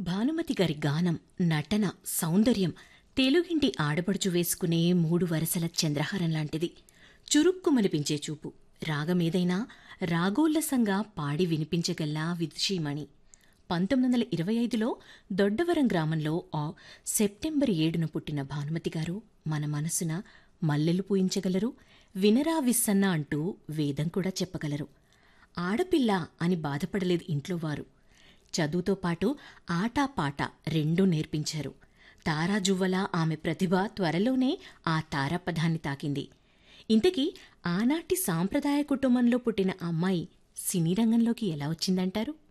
భానుమతి గారి గానం నటన సౌందర్యం తెలుగింటి ఆడపడుచు వేసుకునే మూడు వరసల చంద్రహారం లాంటిది చురుక్కుమనిపించే చూపు రాగమేదైనా రాగోల్లసంగా పాడి వినిపించగల్లా విదుషీమణి పంతొమ్మిది వందల ఇరవై ఐదులో దొడ్డవరం గ్రామంలో ఆ సెప్టెంబర్ ఏడున పుట్టిన భానుమతి గారు మన మనసున మల్లెలు పూయించగలరు వినరా విస్సన్న అంటూ వేదం కూడా చెప్పగలరు ఆడపిల్ల అని బాధపడలేదు ఇంట్లో వారు చదువుతో పాటు ఆటా పాట రెండూ నేర్పించారు తారాజువ్వలా ఆమె ప్రతిభ త్వరలోనే ఆ తారాపదాన్ని తాకింది ఇంతకీ ఆనాటి సాంప్రదాయ కుటుంబంలో పుట్టిన అమ్మాయి సినీ రంగంలోకి ఎలా వచ్చిందంటారు